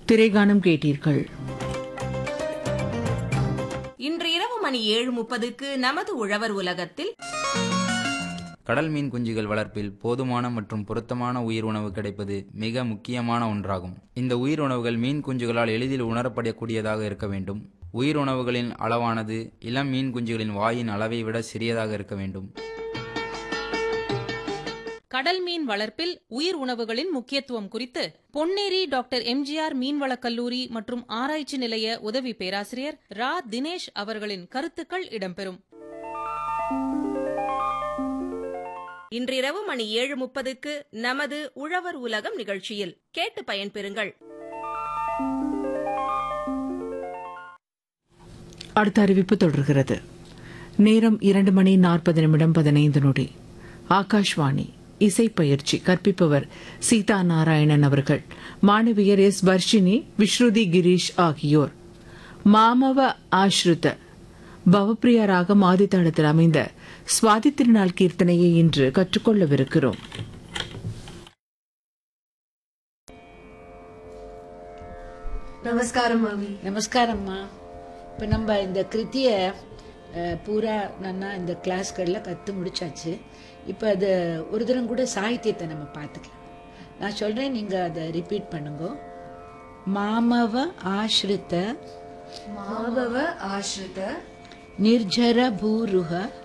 திரைகானம் கேட்டீர்கள் இன்று இரவு மணி ஏழு முப்பதுக்கு நமது உழவர் உலகத்தில் கடல் மீன் குஞ்சுகள் வளர்ப்பில் போதுமான மற்றும் பொருத்தமான உயிர் உணவு கிடைப்பது மிக முக்கியமான ஒன்றாகும் இந்த உயிர் உணவுகள் மீன் குஞ்சுகளால் எளிதில் உணரப்படக்கூடியதாக இருக்க வேண்டும் உயிர் உணவுகளின் அளவானது இளம் மீன் குஞ்சுகளின் வாயின் அளவை விட சிறியதாக இருக்க வேண்டும் கடல் மீன் வளர்ப்பில் உயிர் உணவுகளின் முக்கியத்துவம் குறித்து பொன்னேரி டாக்டர் எம்ஜிஆர் மீன்வளக் கல்லூரி மற்றும் ஆராய்ச்சி நிலைய உதவி பேராசிரியர் ரா தினேஷ் அவர்களின் கருத்துக்கள் இடம்பெறும் இன்றிரவு மணி ஏழு முப்பதுக்கு நமது உழவர் உலகம் நிகழ்ச்சியில் கேட்டு பயன்பெறுங்கள் அடுத்த அறிவிப்பு தொடர்கிறது நேரம் இரண்டு மணி நாற்பது நிமிடம் பதினைந்து நொடி ஆகாஷ்வாணி இசைப்பயிற்சி கற்பிப்பவர் சீதா நாராயணன் அவர்கள் மாணவியர் எஸ் வர்ஷினி விஸ்ருதி கிரீஷ் ஆகியோர் மாமவ ஆஸ்ருத பவப்பிரியா ராகம் ஆதித்தாளத்தில் அமைந்த சுவாதி திருநாள் கீர்த்தனையை இன்று கற்றுக்கொள்ளவிருக்கிறோம் நமஸ்காரம் மாமி நமஸ்காரம்மா இப்போ நம்ம இந்த கிருத்தியை அஹ், பூரா நன்னா இந்த கிளாஸ்களில் கற்று முடிச்சாச்சு இப்போ அது ஒரு தரம் கூட சாகித்யத்தை நம்ம பார்த்துக்கலாம் நான் சொல்கிறேன் நீங்கள் அதை ரிப்பீட் பண்ணுங்க மாமவ ஆஸ்ரித மாபவ ஆஸ்ரித நிர்ஜர பூருக